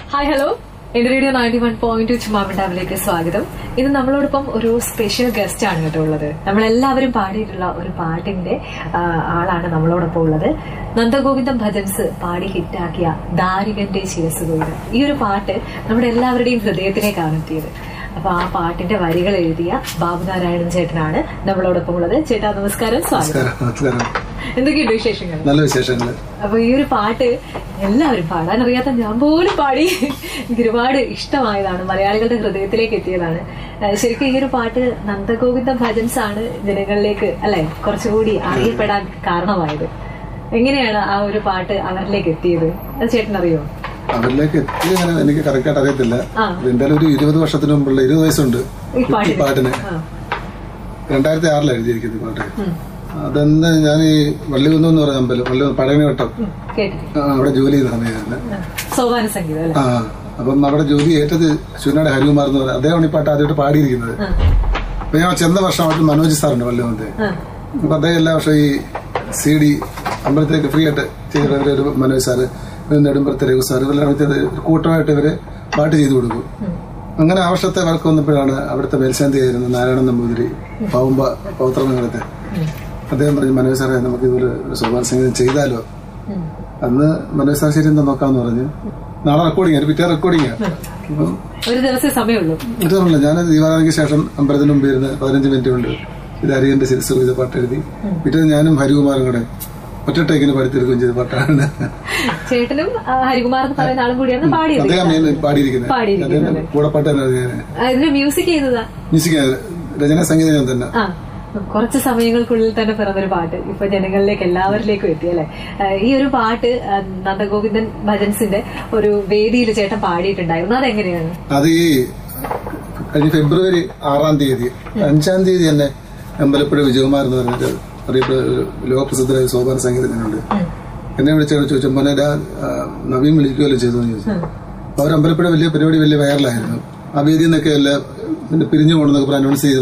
Hi hello എന്റെ radio ninety one point ചുമ്മാമിണ്ടാവിലേക്ക് സ്വാഗതം ഇന്ന് നമ്മളോടൊപ്പം ഒരു സ്പെഷ്യൽ ഗസ്റ്റ് ആണ് കേട്ടോ ഉള്ളത് നമ്മളെല്ലാവരും പാടിയിട്ടുള്ള ഒരു പാട്ടിന്റെ ആ, ആളാണ് നമ്മളോടൊപ്പം ഉള്ളത് നന്ദഗോവിന്ദം ഭജൻസ് പാടി ഹിറ്റാക്കിയ ദാരികന്റെ ശിരസുകോട് ഈ ഒരു പാട്ട് നമ്മുടെ എല്ലാവരുടെയും ഹൃദയത്തിലേക്കാണ് എത്തിയത് അപ്പൊ ആ പാട്ടിന്റെ വരികൾ എഴുതിയ ബാബുനാരായണൻ ചേട്ടനാണ് നമ്മളോടൊപ്പം ഉള്ളത് ചേട്ടാ നമസ്കാരം സ്വാഗതം നമസ്കാരം നമസ്കാരം എന്തൊക്കെയുണ്ട് വിശേഷങ്ങൾ നല്ല വിശേഷങ്ങൾ അപ്പൊ ഈ ഒരു പാട്ട് എല്ലാവരും പാടാൻ അറിയാത്ത ഞാൻ പോലും പാടി എനിക്ക് ഒരുപാട് ഇഷ്ടമായതാണ് മലയാളികളുടെ ഹൃദയത്തിലേക്ക് എത്തിയതാണ് ഏഹ് ശരിക്കും ഈ ഒരു പാട്ട് നന്ദഗോവിന്ദ ഭജൻസ് ആണ് ജനങ്ങളിലേക്ക് അല്ലെ കുറച്ചുകൂടി അറിയപ്പെടാൻ കാരണമായത് എങ്ങനെയാണ് ആ ഒരു പാട്ട് അവരിലേക്ക് എത്തിയത് അത് ചേട്ടൻ അറിയോ അവരിലേക്ക് എത്തി അങ്ങനെ എനിക്ക് കറക്റ്റായിട്ട് അറിയത്തില്ല ആ. എന്തായാലും ഒരു ഇരുപത് വർഷത്തിന് മുമ്പുള്ള ഇരുപത് വയസ്സുണ്ട് ഈ ഈ പാട്ടിന് പാട്ടിന് ആ. രണ്ടായിരത്തി ആറിലാണ് എഴുതിയിരിക്കുന്നത് ഈ പാട്ട് ഉം. അതെന്ന് ഞാൻ ഈ വള്ളികുന്നം എന്ന് പറയുന്ന അമ്പലം വള്ളി പഴയവട്ടം ഉം. കേട്ടിട്ട് ആ, അവിടെ ജോലി ചെയ്ത സമയമായിരുന്നു ആ. സോപാന സംഗീതം അല്ലെ ആ അപ്പം അവിടെ ജോലി ഏറ്റത് ശൂനാട് ഹരികുമാർ എന്ന് പറയുന്നത് അദ്ദേഹമാണ് ഈ പാട്ട് ആദ്യമായിട്ട് പാടിയിരിക്കുന്നത് ആ. അപ്പൊ ഞാൻ ചെന്ന വർഷം അവിടെ മനോജ് സാറുണ്ട് വള്ളികുന്നത്തെ ആ. അപ്പൊ അദ്ദേഹം എല്ലാ വർഷവും ഈ സി ഡി അമ്പലത്തിലേക്ക് ഫ്രീ ആയിട്ട് ചെയ്തിട്ട് ഒരു മനോജ് സാറ് ഒരു നെടുമ്പുറത്തെ രഘു സാറ് ഇവരെല്ലാം കൂടി ഒരു കൂട്ടമായിട്ട് ഇവര് പാട്ട് ചെയ്തു കൊടുക്കും അങ്ങനെ ആ വർഷത്തെ വർക്ക് വന്നപ്പോഴാണ് അവിടുത്തെ മേൽശാന്തി ആയിരുന്ന നാരായണൻ നമ്പൂതിരി പൗമ്പ പൗത്രമംഗലത്തെ അദ്ദേഹം പറഞ്ഞു മനോജ് സാറേ നമുക്ക് ഇതുപോലെ ഒരു സോപാന സംഗീതം ചെയ്താലോ ഉം. അന്ന് മനോജ് സാർ ശരി എന്താ നോക്കാന്ന് പറഞ്ഞു നാളെ റെക്കോർഡിംഗ് ഒരു പിറ്റേ റെക്കോർഡിംഗ് അപ്പം ഒരു ദിവസേ സമയമുള്ളൂ ഇതൊന്നുമില്ല ഞാൻ ദീപാരാധനയ്ക്ക് ശേഷം അമ്പലത്തിന് മുമ്പ് ഇരുന്ന് പതിനഞ്ച് മിനിറ്റ് കൊണ്ട് ഇത് അരിയന്റെ ശിരസ് ഇത് പാട്ട് എഴുതി പിറ്റേ ഞാനും ഹരികുമാറും കൂടെ ഒറ്റ ടേക്കിന് പഠിത്തെടുക്കുകയും ചെയ്ത പാട്ടാണ് ചേട്ടനും ആ, ഹരികുമാർ എന്ന് പറയുന്ന ആളും കൂടിയാണ് പാടിയത് അദ്ദേഹം ഞാൻ പാടിയിരിക്കുന്നത് പാടിയിരിക്കുന്നത് അദ്ദേഹം കൂടെ പാട്ട് തന്നെ എഴുതിയത്. ആ, ഇതിന് മ്യൂസിക് ചെയ്തതാ മ്യൂസിക് രചന സംഗീതം ഞാൻ തന്നെ ആ കുറച്ച് സമയങ്ങൾക്കുള്ളിൽ തന്നെ പിറന്നൊരു പാട്ട് ഇപ്പൊ ജനങ്ങളിലേക്ക് എല്ലാവരിലേക്കും എത്തി അല്ലെ ഈ ഒരു പാട്ട് ആ, നന്ദഗോവിന്ദൻ ഭജൻസിന്റെ ഒരു വേദിയിൽ ചേട്ടൻ പാടിയിട്ടുണ്ടായിരുന്നു അതെങ്ങനെയാണ് അത് ഈ കഴിഞ്ഞ ഫെബ്രുവരി ആറാം തീയതി അഞ്ചാം തീയതി തന്നെ അമ്പലപ്പുഴ വിജയകുമാർ എന്ന് പറഞ്ഞിട്ട് അറിയപ്പെടുന്ന ഒരു ലോകപ്രസിദ്ധരായ സോപാന സംഗീതജ്ഞനുണ്ട് എന്നെ വിളിച്ചാണ് ചോദിച്ചു മോനെ ഡാ, ആ, നവീൻ വിളിക്കുകയല്ലോ ചെയ്തു എന്ന് ചോദിച്ചു അപ്പൊ അവർ അമ്പലപ്പുഴ വലിയ പരിപാടി വലിയ വൈറലായിരുന്നു ആ വേദിയിൽ നിന്നൊക്കെ എല്ലാം പിന്നെ പിരിഞ്ഞു പോകണമെന്നൊക്കെ പറഞ്ഞ് അനൗൺസ് ചെയ്ത്